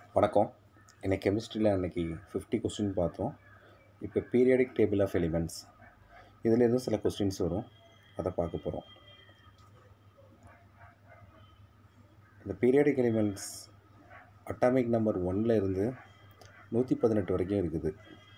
வணக்கம் இன்னைக்கு கெமிஸ்ட்ரியில் அன்னைக்கு ஃபிஃப்டி கொஸ்டின் பார்த்தோம் இப்போ பீரியாடிக் டேபிள் ஆஃப் எலிமெண்ட்ஸ் இதுலேருந்து சில கொஸ்டின்ஸ் வரும் அதை பார்க்க போகிறோம் இந்த பீரியாடிக் எலிமெண்ட்ஸ் அட்டாமிக் நம்பர் ஒன்ல இருந்து நூற்றி பதினெட்டு வரைக்கும் இருக்குது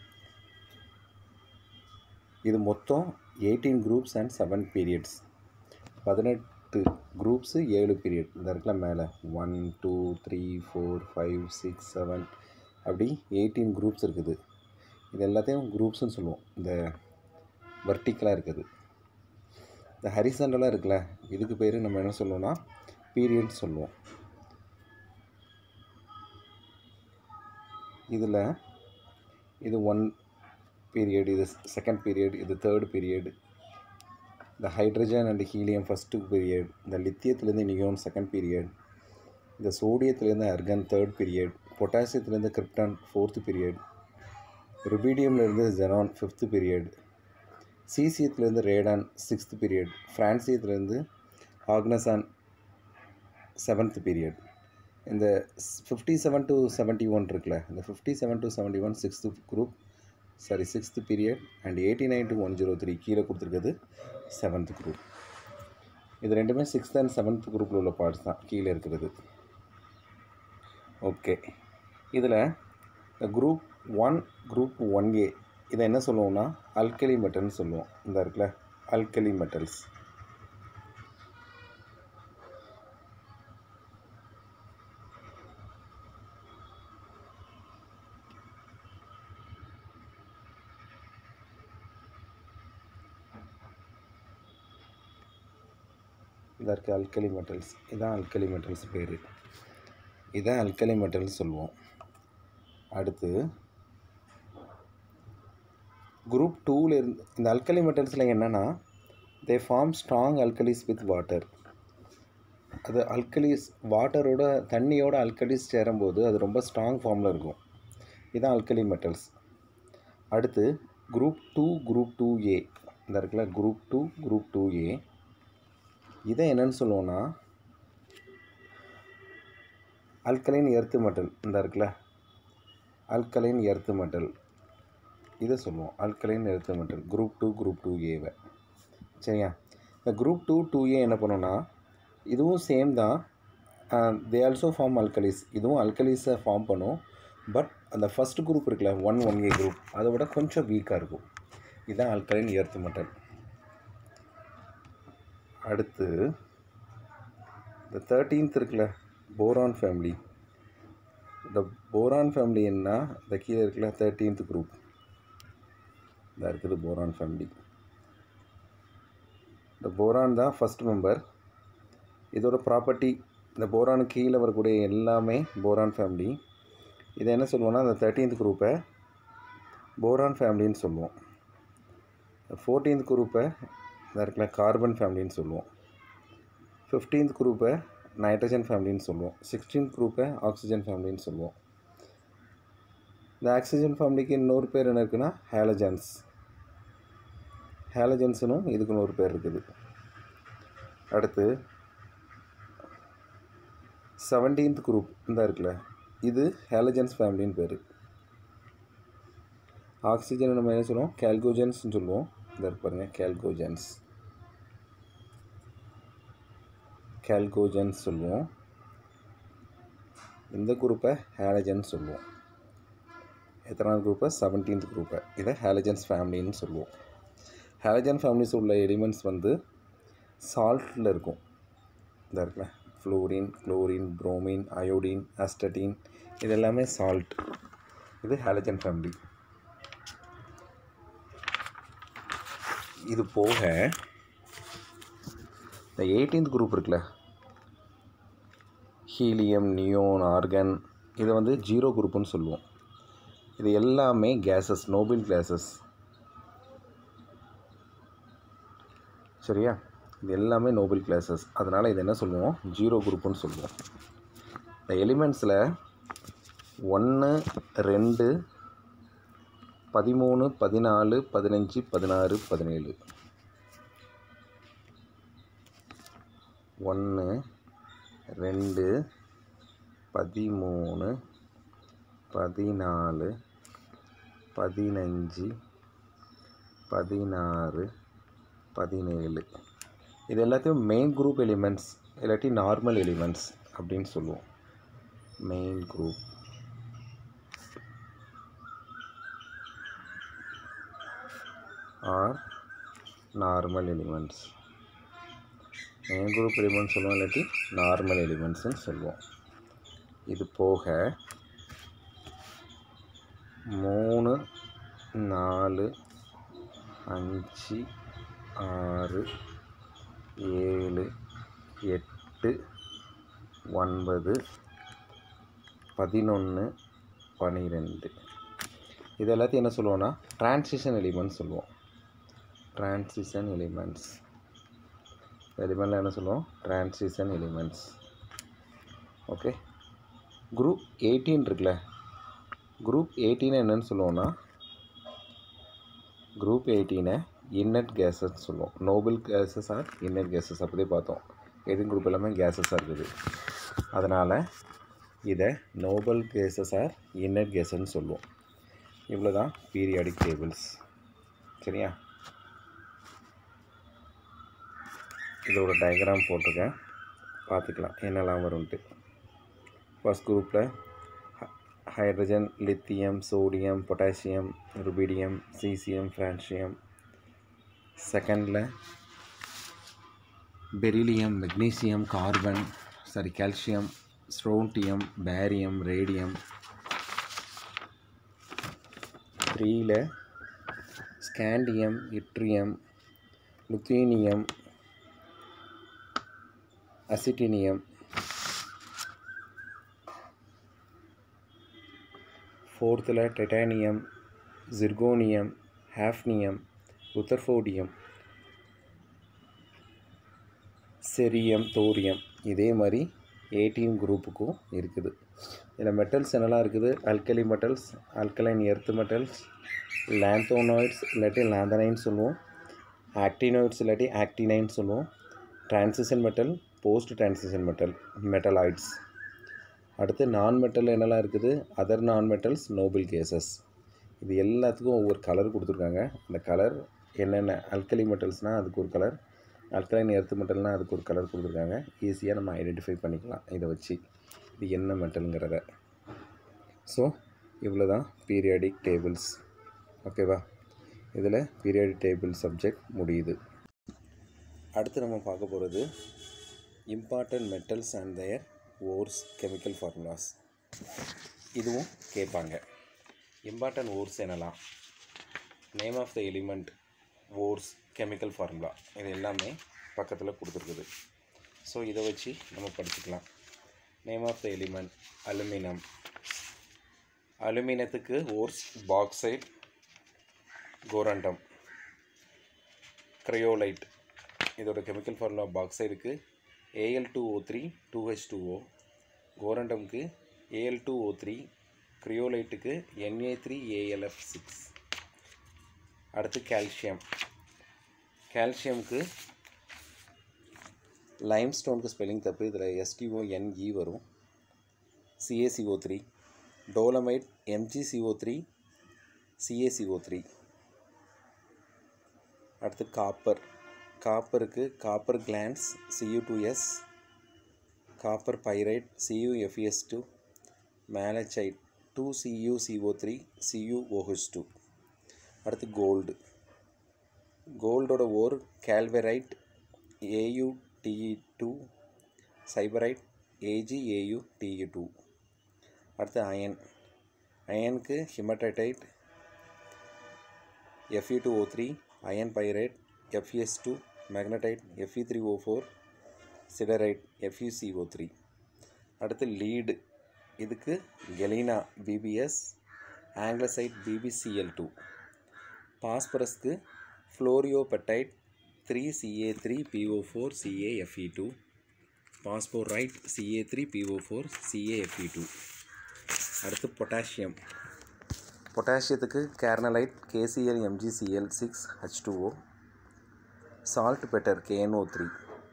இது மொத்தம் eighteen groups and seven periods பதினெட்டு குரூப்ஸு ஏழு பீரியட் இந்த இடத்துல மேலே one two three four five six seven அப்படி எயிட்டீன் குரூப்ஸ் இருக்குது இது எல்லாத்தையும் குரூப்ஸ்னு சொல்லுவோம் இந்த வர்டிக்கலாக இருக்குது இந்த ஹரிசண்டலாக இருக்குல்ல இதுக்கு பேர் நம்ம என்ன சொல்லுவோம்னா பீரியட் சொல்லுவோம் இதில் இது ஒன் பீரியட் இது செகண்ட் பீரியட் இது தேர்ட் பீரியட் இந்த hydrogen and helium first period இந்த லித்தியத்துலேருந்து நியோன் செகண்ட் பீரியட் இந்த சோடியத்துலேருந்து அர்கன் தேர்ட் பீரியட் பொட்டாசியத்துலேருந்து கிரிப்டான் ஃபோர்த்து பீரியட் ருபீடியம்லேருந்து ஜெனான் ஃபிஃப்த்து பீரியட் சீசியத்துலேருந்து ரேடான் சிக்ஸ்த் பீரியட் ஃப்ரான்சியத்துலேருந்து ஆக்னசான் செவன்த் பீரியட் இந்த fifty seven to seventy one இருக்குல்ல இந்த fifty seven to seventy one sixth group sorry sixth period and eighty nine to one zero three கீழே கொடுத்துருக்குது seventh group இது ரெண்டுமே sixth and seventh குரூப்பில் உள்ள பார்ட்ஸ் தான் கீழே இருக்கிறது ஓகே இதில் group one group one A இதை என்ன சொல்லுவோம்னா அல்கலி மெட்டல்னு சொல்லுவோம் இந்த இருக்குல்ல அல்கலி மெட்டல்ஸ் இதாக இருக்குது அல்கலி மெட்டல்ஸ் இதான் அல்கலி மெட்டல்ஸ் பேர் இதான் அல்கலி மெட்டல்ஸ் சொல்லுவோம் அடுத்து குரூப் டூவில் இருந்து இந்த அல்கலி மெட்டல்ஸில் என்னென்னா they form strong alkalis with water அது அல்கலிஸ் வாட்டரோட தண்ணியோட அல்கலிஸ் சேரும்போது அது ரொம்ப ஸ்ட்ராங் ஃபார்மில் இருக்கும் இதுதான் அல்கலி மெட்டல்ஸ் அடுத்து group two group two A இந்த இருக்குல்ல group two group two A இதை என்னன்னு சொல்லுவோன்னா அல்கலைன் எர்த்து மெட்டல் இந்த இருக்குல்ல அல்கலைன் எர்த்து மெட்டல் இதை சொல்லுவோம் alkaline earth metal group two group two ஏவை சரியா இந்த குரூப் டூ டூ ஏ என்ன பண்ணுன்னா இதுவும் சேம் தான் தே ஆல்சோ ஃபார்ம் அல்கலிஸ் இதுவும் அல்கலிஸை ஃபார்ம் பண்ணும் பட் அந்த ஃபஸ்ட் குரூப் இருக்குல்ல ஒன் ஒன் ஏ குரூப் அதை விட கொஞ்சம் வீக்காக இருக்கும் இதுதான் அல்கலைன் எர்த்து மெட்டல் அடுத்து இந்த தேர்ட்டீன்த் இருக்குல்ல போரான் ஃபேமிலி இந்த போரான் ஃபேமிலி என்ன இந்த கீழே இருக்குல்ல தேர்ட்டீன்த் குரூப் இந்த இருக்குது போரான் ஃபேமிலி இந்த போரான் தான் ஃபஸ்ட் மெம்பர் இதோட ப்ராப்பர்ட்டி இந்த போரானுக்கு கீழே வரக்கூடிய எல்லாமே போரான் ஃபேமிலி இதை என்ன சொல்லுவோம்னா இந்த தேர்ட்டீன்த் குரூப்பை போரான் ஃபேமிலின்னு சொல்லுவோம் ஃபோர்டீன்த் குரூப்பை இதாக இருக்குல்ல கார்பன் ஃபேமிலின்னு சொல்லுவோம் ஃபிஃப்டீன்த் குரூப்பை நைட்ரஜன் ஃபேமிலின்னு சொல்லுவோம் சிக்ஸ்டீன்த் குரூப்பை ஆக்சிஜன் ஃபேமிலின்னு சொல்லுவோம் இந்த ஆக்சிஜன் ஃபேமிலிக்கு இன்னொரு பேர் என்ன இருக்குன்னா ஹேலஜன்ஸ் ஹேலஜன்ஸுனும் இதுக்கு இன்னொரு பேர் இருக்குது அடுத்து செவன்டீன்த் குரூப் இந்த இருக்குல்ல இது ஹேலஜன்ஸ் ஃபேமிலின்னு பேர் ஆக்சிஜன் நம்ம என்ன சொல்லுவோம் கேல்கோஜன்ஸ்னு சொல்லுவோம் இந்த இருக்கு பாருங்க கேல்கோஜன்ஸ் கேல்கோஜன்ஸ் சொல்லுவோம் இந்த குரூப்பை ஹேலஜன் சொல்லுவோம் எத்தனாவது குரூப்பை செவன்டீன்த் குரூப்பை இதை ஹேலஜன்ஸ் ஃபேமிலின்னு சொல்லுவோம் ஹேலஜன் ஃபேமிலிஸ் உள்ள எலிமெண்ட்ஸ் வந்து சால்ட்டில் இருக்கும் இந்த இருக்குல்ல fluorine chlorine bromine iodine astatine இது எல்லாமே சால்ட் இது ஹேலஜன் ஃபேமிலி இது போக இந்த எயிட்டீன்த் குரூப் இருக்குல்ல ஹீலியம் நியோன் ஆர்கன் இதை வந்து ஜீரோ குரூப்புன்னு சொல்லுவோம் இது எல்லாமே கேஸஸ் நோபிள் கேஸஸ் சரியா இது எல்லாமே நோபல் கிளாஸஸ் அதனால் இது என்ன சொல்லுவோம் ஜீரோ குரூப்புன்னு சொல்லுவோம் இந்த எலிமெண்ட்ஸில் ஒன்று ரெண்டு பதிமூணு பதினாலு பதினஞ்சு பதினாறு பதினேழு ஒன்று ரெண்டு பதிமூணு பதினாலு பதினஞ்சு பதினாறு பதினேழு இது எல்லாத்தையும் மெயின் குரூப் எலிமெண்ட்ஸ் இல்லாட்டி நார்மல் எலிமெண்ட்ஸ் அப்படின்னு சொல்லுவோம் main group or normal elements main group elements சொல்லுவோம் இல்லாட்டி நார்மல் எலிமெண்ட்ஸ்னு சொல்லுவோம் இது போக மூணு நாலு அஞ்சு ஆறு ஏழு எட்டு ஒன்பது பதினொன்று பன்னிரெண்டு இது எல்லாத்தையும் என்ன சொல்லுவோன்னா டிரான்சிஷன் எலிமெண்ட்ஸ் சொல்லுவோம் டிரான்சிஷன் எலிமெண்ட்ஸ் எலிமெண்ட்டில் என்ன சொல்லுவோம் transition elements okay group eighteen இருக்குல்ல குரூப் எயிட்டீனை என்னன்னு சொல்லுவோன்னா குரூப் எயிட்டீனை இன்னட் கேஸஸ் சொல்லுவோம் noble gases are inert gases அப்படியே பார்த்தோம் எயிட்டீன் குரூப் எல்லாமே கேஸஸாக இருக்குது அதனால் இதை நோபல் கேஸஸ் ஆர் இன்னட் கேஸஸ்ன்னு சொல்லுவோம் இவ்வளோ தான் பீரியாடிக் டேபிள்ஸ் சரியா இதோட டயக்ராம் போட்டிருக்கேன் பார்த்துக்கலாம் என்னெல்லாம் வரும்ன்ட்டு ஃபஸ்ட் குரூப்பில் hydrogen lithium sodium potassium rubidium caesium francium செகண்டில் beryllium magnesium carbon sorry calcium strontium barium radium த்ரீயில் ஸ்காண்டியம் இட்ரியம் லுத்தீனியம் அசிட்டினியம் ஃபோர்த்தில் titanium zirconium hafnium rutherfordium cerium thorium இதே மாதிரி ஏடிஎம் குரூப்புக்கும் இருக்குது இதில் மெட்டல்ஸ் என்னெல்லாம் இருக்குது alkali metals alkaline earth metals lanthanoids இல்லாட்டி லேந்தனைன்னு சொல்லுவோம் ஆக்டினாய்ட்ஸ் இல்லாட்டி ஆக்டினைன் சொல்லுவோம் transition metal post transition metal metalloids அடுத்து நான் மெட்டல் என்னெல்லாம் இருக்குது அதர் நான் மெட்டல்ஸ் நோபல் கேசஸ் இது எல்லாத்துக்கும் ஒவ்வொரு கலர் கொடுத்துருக்காங்க அந்த கலர் என்னென்ன அல்கலி மெட்டல்ஸ்னால் அதுக்கு ஒரு கலர் அல்கலைன் எர்த்து மெட்டல்னால் அதுக்கு ஒரு கலர் கொடுத்துருக்காங்க ஈஸியாக நம்ம ஐடென்டிஃபை பண்ணிக்கலாம் இதை வச்சு இது என்ன மெட்டலுங்கிறத ஸோ இவ்வளோ தான் பீரியாடிக் டேபிள்ஸ் ஓகேவா இதில் பீரியாடிக் டேபிள் சப்ஜெக்ட் முடியுது அடுத்து நம்ம பார்க்க போகிறது important metals and their ores chemical formulas இதுவும் கேட்பாங்க இம்பார்ட்டன்ட் ஓர்ஸ் என்னலாம் name of the element ores chemical formula இது எல்லாமே பக்கத்தில் கொடுத்துருக்குது ஸோ இதை வச்சு நம்ம படிச்சுக்கலாம் name of the element aluminium அலுமினியத்துக்கு ஓர்ஸ் பாக்சைட் கோரண்டம் க்ரையோலைட் இதோட கெமிக்கல் ஃபார்முலா பாக்சைடுக்கு AL two O three two H two O கோரண்டம்க்கு ஏஎல் டூ ஓ த்ரீ க்ரியோலைட்டுக்கு என்ஏ த்ரீ ஏஎல்எஃப் சிக்ஸ் அடுத்து கால்சியம் கால்சியம்க்கு லைம் ஸ்டோனுக்கு ஸ்பெல்லிங் தப்பு இதில் எஸ்டிஓ என்இ வரும் CACO three dolomite MGCO three CACO three அடுத்து காப்பர் காப்பருக்கு copper glance CU two S copper pyrite CUFS two malachite two CUCO three CUOH two அடுத்து gold கோல்டோட ore calaverite AU TE two சைபரைட் AGAU TE two அடுத்து iron அயனுக்கு haematite FE two O three iron pyrite FES two magnetite FE three O four siderite FUCO three அடுத்து lead இதுக்கு galena PBS anglesite PBCL two பாஸ்பரஸ்க்கு fluorapatite three CA three PO four CAFE two phosphorite CA three PO four CAFE two அடுத்து potassium பொட்டாசியத்துக்கு carnallite KCL MGCL six H two O saltpetre KNO three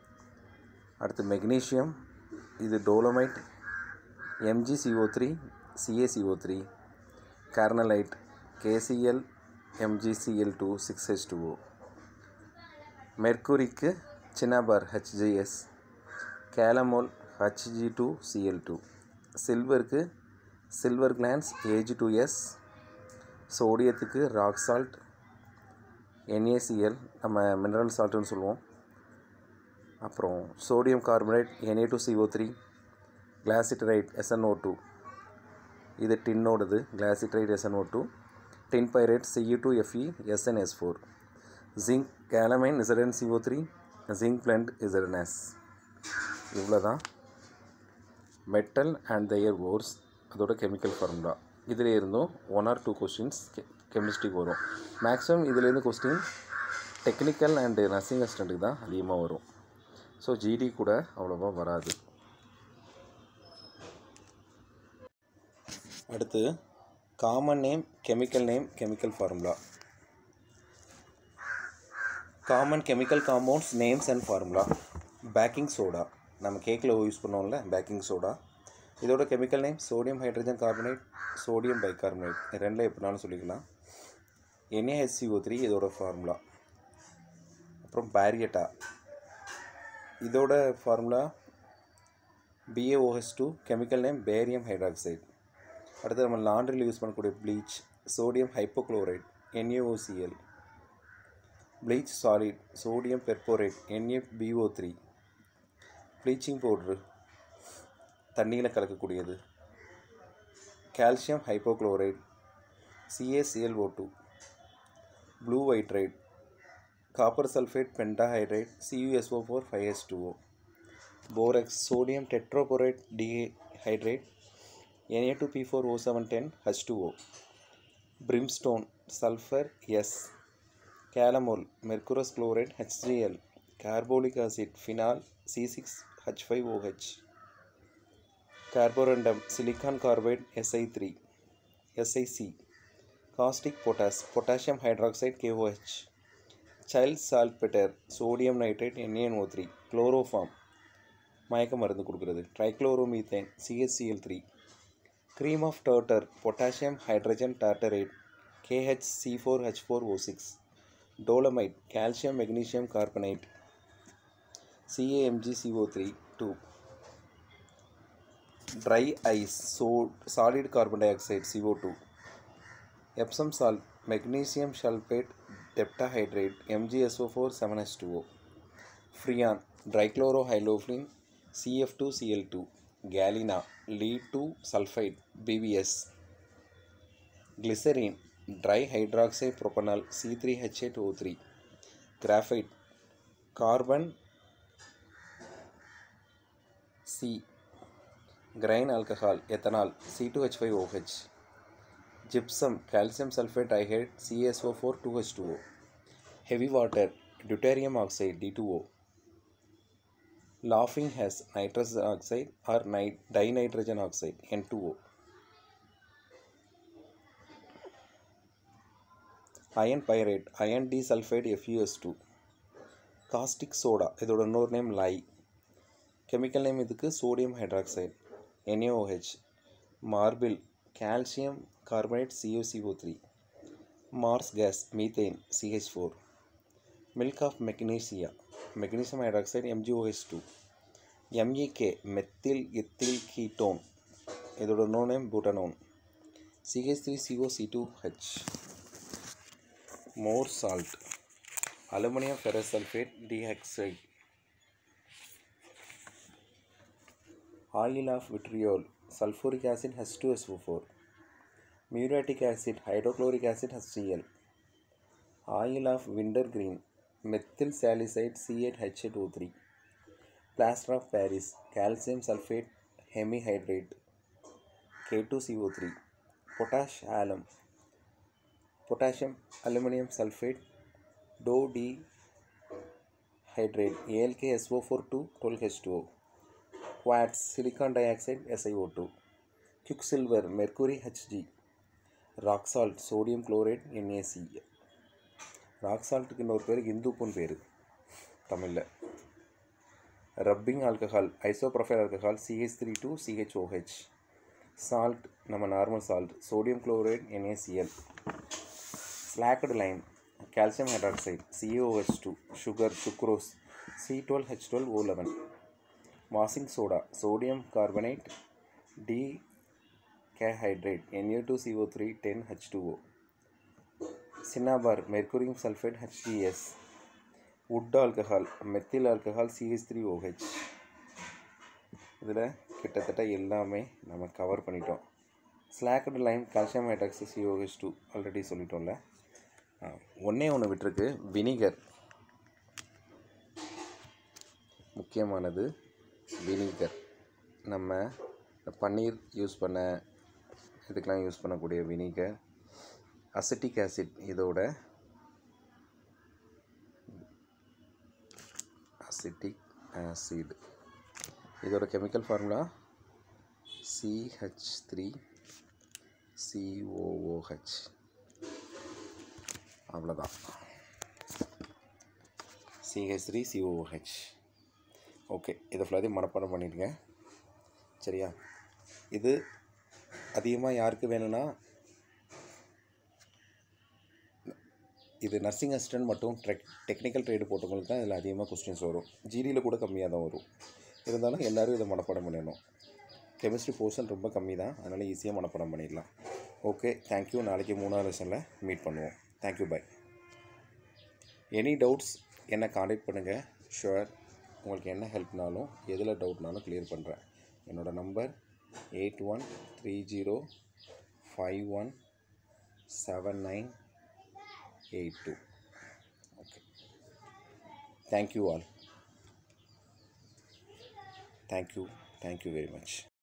அடுத்து magnesium இது dolomite MGCO three CACO three carnallite KCL MGCL two six H two O மெர்க்குரிக்கு cinnabar HGS calomel HG two CL two சில்வருக்கு silver glance AG two S சோடியத்துக்கு rock salt NACL நம்ம mineral சால்ட்டுன்னு சொல்லுவோம் அப்புறம் sodium carbonate NA two CO three cassiterite SNO two இது டின்னோடது cassiterite SNO two tin pyrite CE two FE SNS four zinc calamine இசரன் CO three zinc blende இசரன்எஸ் இவ்வளோ தான் மெட்டல் அண்ட் தயர் ஓர்ஸ் அதோட கெமிக்கல் ஃபார்முலா இதில் இருந்தும் one or two questions கெமிஸ்ட்ரிக்கு வரும் மேக்ஸிமம் இதுலேருந்து கொஸ்டின் டெக்னிக்கல் அண்டு நர்சிங் அசிஸ்டண்ட்டுக்கு தான் அதிகமாக வரும் ஸோ ஜிடி கூட அவ்வளோவா வராது அடுத்து common name chemical name chemical formula common chemical compounds names and formula baking soda நம்ம கேக்கில் யூஸ் பண்ணுவோம்ல பேக்கிங் சோடா இதோட chemical name sodium hydrogen carbonate sodium bicarbonate ரெண்டில் எப்படினாலும் சொல்லிக்கலாம் என்ஏஹெச்சிஓ த்ரீ இதோட ஃபார்முலா அப்புறம் பேரியட்டா இதோட formula BAOH two chemical name barium hydroxide அடுத்து நம்ம லாண்ட்ரியில் யூஸ் பண்ணக்கூடிய bleach sodium hypochlorite NAOCL bleach solid sodium perborate NABO three bleaching powder தண்ணியில் கலக்கக்கூடியது calcium hypochlorite CACLO two blue vitriol copper sulphate pentahydrate CUSO four five S two O borax sodium tetraborate dihydrate NA two B four O seven ten H two O brimstone sulphur S calomel mercurous chloride HGL carbolic acid phenol C six H five OH carborundum silicon carbide SI three SIC caustic potash potassium hydroxide KOH child saltpetre sodium nitrate NANO three chloroform மயக்க மருந்து கொடுக்குறது trichloromethane CSCL three cream of tartar potassium hydrogen tartrate KH C four H four O six dolomite calcium magnesium carbonate CAMGCO three two dry ice so solid carbon dioxide CO two Epsom salt magnesium sulphate heptahydrate MGSO four seven S two O freon ட்ரைக்ளோரோஹைலோஃப்ளின் CF two CL two galena lead two sulphide PBS glycerin tri hydroxy propanol C three H eight O three graphite carbon C grain alcohol ethanol C two H five OH gypsum calcium sulphate ஐஹைட் CSO four two H two O heavy water deuterium oxide D two O laughing has nitrous oxide or nit- dinitrogen oxide N2O. Iron pyrite, iron disulfide FeS2. caustic soda இதோட இன்னொரு name lye chemical name இதுக்கு sodium hydroxide NaOH marble calcium carbonate CuCO three marsh gas methane CH four milk of magnesia magnesium hydroxide MGOH two MEK methyl ethyl ketone இதோட no name butanone CH three CO C two H Mohr salt aluminium ferrous sulphate டிஹெக்சைட் oil of vitriol sulphuric acid H two S O four muriatic acid hydrochloric acid HCl oil of wintergreen methyl சாலிசைட் C eight H eight O three plaster of Paris calcium sulphate hemihydrate K two CO three potash alum potassium aluminium sulphate dodecahydrate ALK SO four two twelve H two quartz silicon dioxide SIO two quick silver mercury HG rock salt sodium chloride NAC rock சால்ட்டுக்கு இன்னொரு பேர் இந்துப்புன்னு பேர் தமிழில் rubbing alcohol isopropyl alcohol CH three two CHOH salt நம்ம normal salt sodium chloride NaCl slaked lime calcium hydroxide COH two sugar sucrose C twelve H twelve O eleven washing soda sodium carbonate decahydrate NA two CO three ten H two O cinnabar mercuric sulphate HDS wood alcohol methyl alcohol CH three OH இதில் கிட்டத்தட்ட எல்லாமே நம்ம cover பண்ணிட்டோம் slaked lime calcium hydroxy COH two already சொல்லிட்டோம்ல ஆ, ஒண்ணே ஒன்று விட்டுருக்கு வினிகர் முக்கியமானது வினிகர் நம்ம இந்த பன்னீர் யூஸ் பண்ண இதுக்கெலாம் யூஸ் பண்ணக்கூடிய வினிகர் அசிட்டிக் ஆசிட் இதோட அசிட்டிக் ஆசிட் இதோட chemical formula CH three COOH அவ்வளோதான் சிஹெச் த்ரீ சிஓஓஹெச் ஓகே இதை ஃபுல்லாத்தையும் மனப்பாடம் பண்ணிடுங்க சரியா இது அதிகமாக யாருக்கு வேணும்னா இது நர்சிங் அசிஸ்டன்ட் மற்றும் டெக் டெக்னிக்கல் ட்ரேடு போட்டவங்களுக்கு தான் இதில் அதிகமாக கொஸ்டின்ஸ் வரும் ஜிடியில் கூட கம்மியாக தான் வரும் இருந்தாலும் எல்லோரும் இதை மனப்பாடம் பண்ணிடணும் கெமிஸ்ட்ரி போர்ஷன் ரொம்ப கம்மி தான் அதனால் ஈஸியாக மனப்பாடம் பண்ணிடலாம் ஓகே தேங்க்யூ நாளைக்கு மூணாவது லெசனில் மீட் பண்ணுவோம் தேங்க்யூ பை எனி டவுட்ஸ் என்னை காண்டாக்ட் பண்ணுங்கள் ஷுவர் உங்களுக்கு என்ன ஹெல்ப்னாலும் எதில் டவுட்னாலும் கிளியர் பண்ணுறேன் என்னோடய number eight one three zero five one seven nine eight two okay thank you all thank you thank you very much